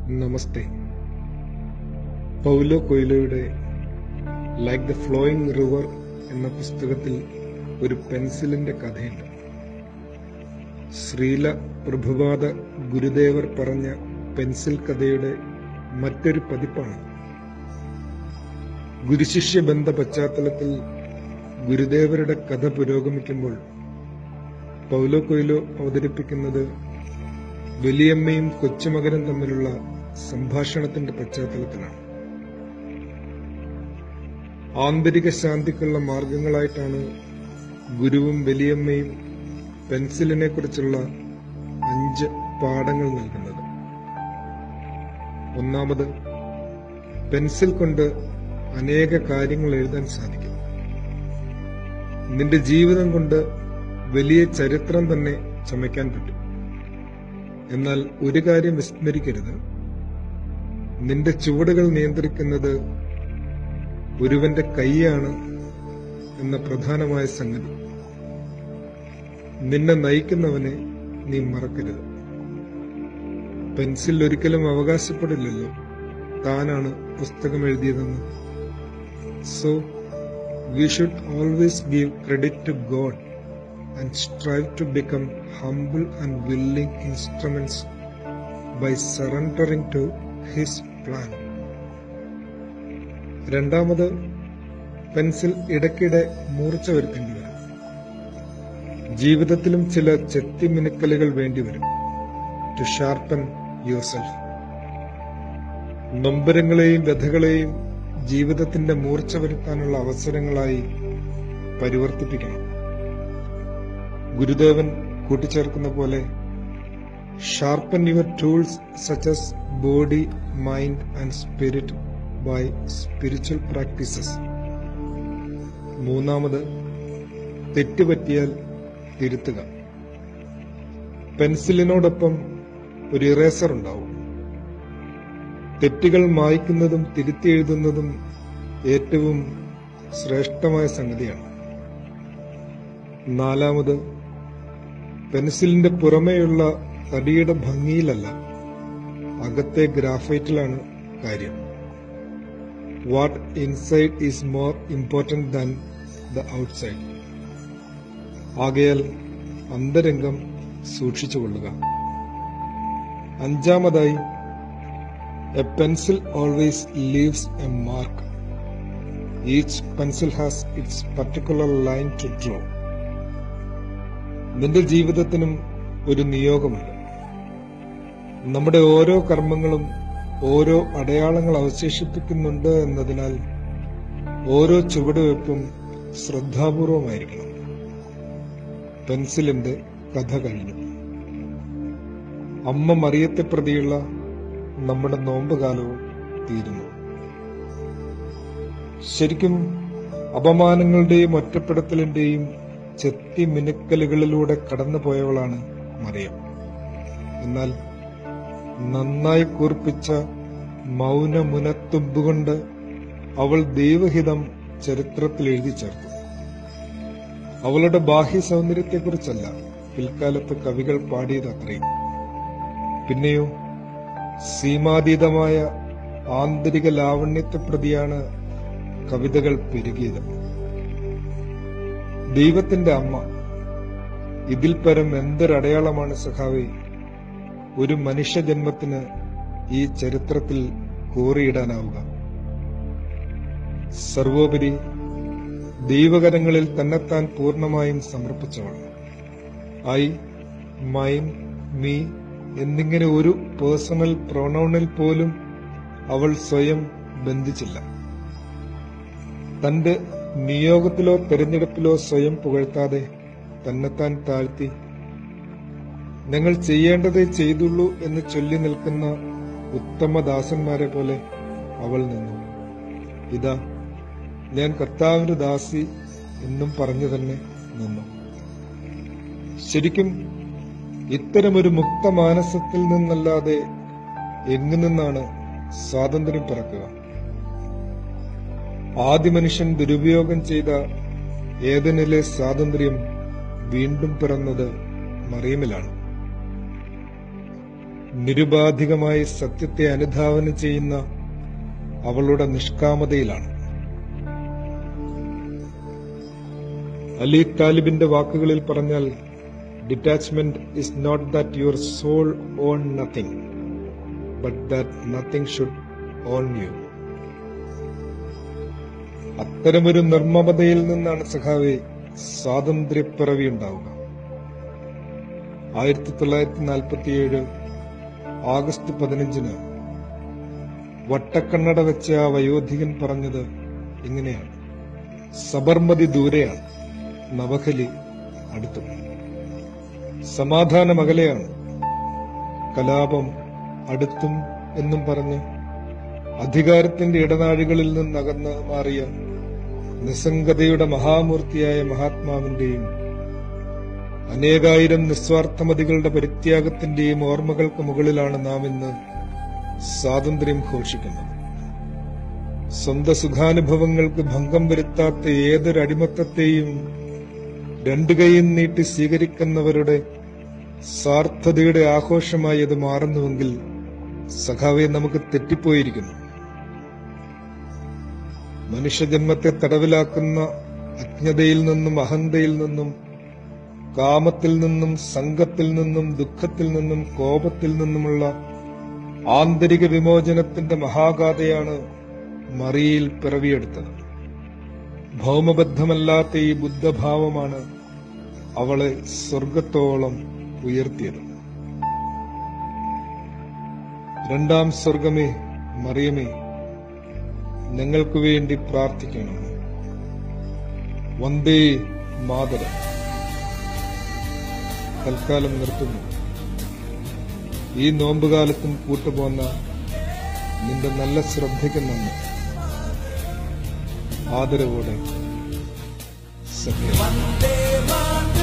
നമസ്തേ Paulo കൊയ്ലോയുടെ like the flowing river എന്ന പുസ്തകത്തിൽ ഒരു പെൻസിലിന്റെ കഥയുണ്ട് ശ്രീല പ്രഭുപാദ ഗുരുദേവർ പറഞ്ഞ പെൻസിൽ കഥയുടെ മറ്റൊരു പതിപ്പാണ് ഗുരുശിഷ്യ ബന്ധ പശ്ചാത്തലത്തിൽ ഗുരുദേവരുടെ കഥ പുരോഗമിക്കുമ്പോൾ പൗലോ കൊയ്ലോ അവതരിപ്പിക്കുന്നത് വലിയമ്മയും കൊച്ചുമകനും തമ്മിലുള്ള സംഭാഷണത്തിന്റെ പശ്ചാത്തലത്തിലാണ് ആന്തരിക ശാന്തിക്കുള്ള മാർഗങ്ങളായിട്ടാണ് ഗുരുവും വലിയമ്മയും പെൻസിലിനെ കുറിച്ചുള്ള അഞ്ച് പാഠങ്ങൾ നൽകുന്നത് ഒന്നാമത് പെൻസിൽ കൊണ്ട് അനേക കാര്യങ്ങൾ എഴുതാൻ സാധിക്കും നിന്റെ ജീവിതം കൊണ്ട് വലിയ ചരിത്രം തന്നെ ചമയ്ക്കാൻ പറ്റും എന്നാൽ ഒരു കാര്യം വിസ്മരിക്കരുത് നിന്റെ ചുവടുകൾ നിയന്ത്രിക്കുന്നത് ഒരുവന്റെ കൈയാണ് എന്ന പ്രധാനമായ സംഗതി നിന്നെ നയിക്കുന്നവനെ നീ മറക്കരുത് പെൻസിൽ ഒരിക്കലും അവകാശപ്പെടില്ലല്ലോ താനാണ് പുസ്തകം എഴുതിയതെന്ന് so we should always give credit to God and strive to become humble and willing instruments by surrendering to His plan. രണ്ടാമത് പെൻസിൽ ഇടയ്ക്കിടെ മൂർച്ച വരുത്തേണ്ടി വരും ജീവിതത്തിലും ചില ചെത്തിമിനുക്കലുകൾ വേണ്ടിവരും ടു ഷാർപ്പൻ യുവർ സെൽഫ് നൊമ്പരങ്ങളെയും വ്യഥകളെയും ജീവിതത്തിന്റെ മൂർച്ച വരുത്താനുള്ള അവസരങ്ങളായി പരിവർത്തിപ്പിക്കണം ഗുരുദേവൻ കൂട്ടിച്ചേർക്കുന്ന പോലെ sharpen your tools such as body mind and spirit by spiritual practices മൂന്നാമത് തെറ്റുപറ്റിയാൽ തിരുത്തുക പെൻസിലിനോടൊപ്പം ഒരു ഇറേസർ ഉണ്ടാവും തെറ്റുകൾ മായ്ക്കുന്നതും തിരുത്തി എഴുതുന്നതും ഏറ്റവും ശ്രേഷ്ഠമായ സംഗതിയാണ് നാലാമത് പെൻസിലിന്റെ പുറമേയുള്ള തടിയുടെ ഭംഗിയിലല്ല അകത്തെ ഗ്രാഫൈറ്റിലാണ് കാര്യം what inside is more important than the outside ആകയാൽ അന്തരംഗം സൂക്ഷിച്ചുകൊള്ളുക അഞ്ചാമതായി a pencil always leaves a mark each pencil has its particular line to draw നിന്റെ ജീവിതത്തിനും ഒരു നിയോഗമുണ്ട് നമ്മുടെ ഓരോ കർമ്മങ്ങളും ഓരോ അടയാളങ്ങൾ അവശേഷിപ്പിക്കുന്നുണ്ട് എന്നതിനാൽ ഓരോ ചുവടുവെപ്പും ശ്രദ്ധാപൂർവമായിരിക്കണം പെൻസിലിന്റെ കഥ കഴിഞ്ഞു അമ്മ മറിയത്തെ പ്രതിയുള്ള നമ്മുടെ നോമ്പുകാലവും തീരുന്നു ശരിക്കും അപമാനങ്ങളുടെയും ഒറ്റപ്പെടുത്തലിന്റെയും ചെത്തി മിനുക്കലുകളിലൂടെ കടന്നുപോയവളാണ് മറിയം എന്നാൽ നന്നായി കൂർപ്പിച്ച മൗനമുനത്തുമ്പുകൊണ്ട് അവൾ ദൈവഹിതം ചരിത്രത്തിൽ എഴുതി ചേർത്തു അവളുടെ ബാഹ്യ സൗന്ദര്യത്തെക്കുറിച്ചല്ല പിൽക്കാലത്ത് കവികൾ പാടിയത് അത്രയും പിന്നെയോ സീമാതീതമായ ആന്തരിക ലാവണ്യത്തെ പ്രതിയാണ് കവിതകൾ പെരുകിയത് ദൈവത്തിന്റെ അമ്മ ഇതിൽ പരം എന്തൊരടയാളമാണ് സഖാവെ ഒരു മനുഷ്യജന്മത്തിന് ഈ ചരിത്രത്തിൽ കോറിയിടാനാവുക സർവോപരി ദൈവകരങ്ങളിൽ തന്നെത്താൻ പൂർണ്ണമായും സമർപ്പിച്ചവൾ ഐ മൈൻ മീ എന്നിങ്ങനെ ഒരു പേഴ്സണൽ പ്രൊണൗണിൽ പോലും അവൾ സ്വയം ബന്ധിച്ചില്ല തന്റെ നിയോഗത്തിലോ തെരഞ്ഞെടുപ്പിലോ സ്വയം പുകഴ്ത്താതെ തന്നെത്താൻ താഴ്ത്തി ഞങ്ങൾ ചെയ്യേണ്ടതേ ചെയ്തുള്ളൂ എന്ന് ചൊല്ലി നിൽക്കുന്ന ഉത്തമദാസന്മാരെ പോലെ അവൾ നിന്നു ഇതാ ഞാൻ കർത്താവിന്റെ ദാസി എന്നും പറഞ്ഞു തന്നെ നിന്നു ശരിക്കും ഇത്തരമൊരു മുക്തമാനസത്തിൽ നിന്നല്ലാതെ എങ്ങു നിന്നാണ് സ്വാതന്ത്ര്യം പിറക്കുക ആദ്യ മനുഷ്യൻ ദുരുപയോഗം ചെയ്ത ഏതനിലെ സ്വാതന്ത്ര്യം വീണ്ടും പിറന്നത് മറിയമിലാണ് നിരുപാധികമായി സത്യത്തെ അനുധാവനം ചെയ്യുന്ന അവളുടെ നിഷ്കാമതയിലാണ് അലി താലിബിന്റെ വാക്കുകളിൽ പറഞ്ഞാൽ detachment is not that your soul own nothing but that nothing should own you അത്തരമൊരു നിർമ്മമതയിൽ നിന്നാണ് സഖാവെ സ്വാതന്ത്ര്യപ്പിറവി ഉണ്ടാവുക ആയിരത്തി തൊള്ളായിരത്തി നാൽപ്പത്തിയേഴ് ആഗസ്റ്റ് പതിനഞ്ചിന് വട്ടക്കണ്ണട വെച്ച ആ വയോധികൻ പറഞ്ഞത് ഇങ്ങനെയാണ് സബർമതി ദൂരെയാണ് നവഖലി അടുത്തും സമാധാനം അകലെയാണ് കലാപം അടുത്തും എന്നും പറഞ്ഞ് അധികാരത്തിന്റെ ഇടനാഴികളിൽ നിന്നകന്ന് മാറിയ നിസ്സംഗതയുടെ മഹാമൂർത്തിയായ മഹാത്മാവിന്റെയും അനേകായിരം നിസ്വാർത്ഥമതികളുടെ പരിത്യാഗത്തിന്റെയും ഓർമ്മകൾക്ക് മുകളിലാണ് നാം ഇന്ന് സ്വാതന്ത്ര്യം ഘോഷിക്കുന്നത് സ്വന്തം സുഖാനുഭവങ്ങൾക്ക് ഭംഗം വരുത്താത്ത ഏതൊരു അടിമത്തത്തെയും രണ്ടു കൈയും നീട്ടി സ്വീകരിക്കുന്നവരുടെ സ്വാർത്ഥതയുടെ ആഘോഷമായി അത് മാറുന്നുവെങ്കിൽ സഖാവെ നമുക്ക് തെറ്റിപ്പോയിരിക്കുന്നു മനുഷ്യജന്മത്തെ തടവിലാക്കുന്ന അജ്ഞതയിൽ നിന്നും അഹന്തയിൽ നിന്നും കാമത്തിൽ നിന്നും സംഘത്തിൽ നിന്നും ദുഃഖത്തിൽ നിന്നും കോപത്തിൽ നിന്നുമുള്ള ആന്തരിക വിമോചനത്തിന്റെ മഹാഗാഥയാണ് മറിയിൽ പിറവിയെടുത്തത് ഭൗമബദ്ധമല്ലാത്ത ഈ ബുദ്ധഭാവമാണ് അവളെ സ്വർഗത്തോളം ഉയർത്തിയത് രണ്ടാം സ്വർഗമേ മറിയമേ ഞങ്ങൾക്ക് വേണ്ടി പ്രാർത്ഥിക്കണം വന്ദേ മാതരം തൽക്കാലം നിർത്തുന്നു ഈ നോമ്പുകാലത്തും കൂട്ടുപോന്ന നിന്റെ നല്ല ശ്രദ്ധയ്ക്ക് നന്ദി ആദരവോടെ സത്യം വന്ദേ മാതരം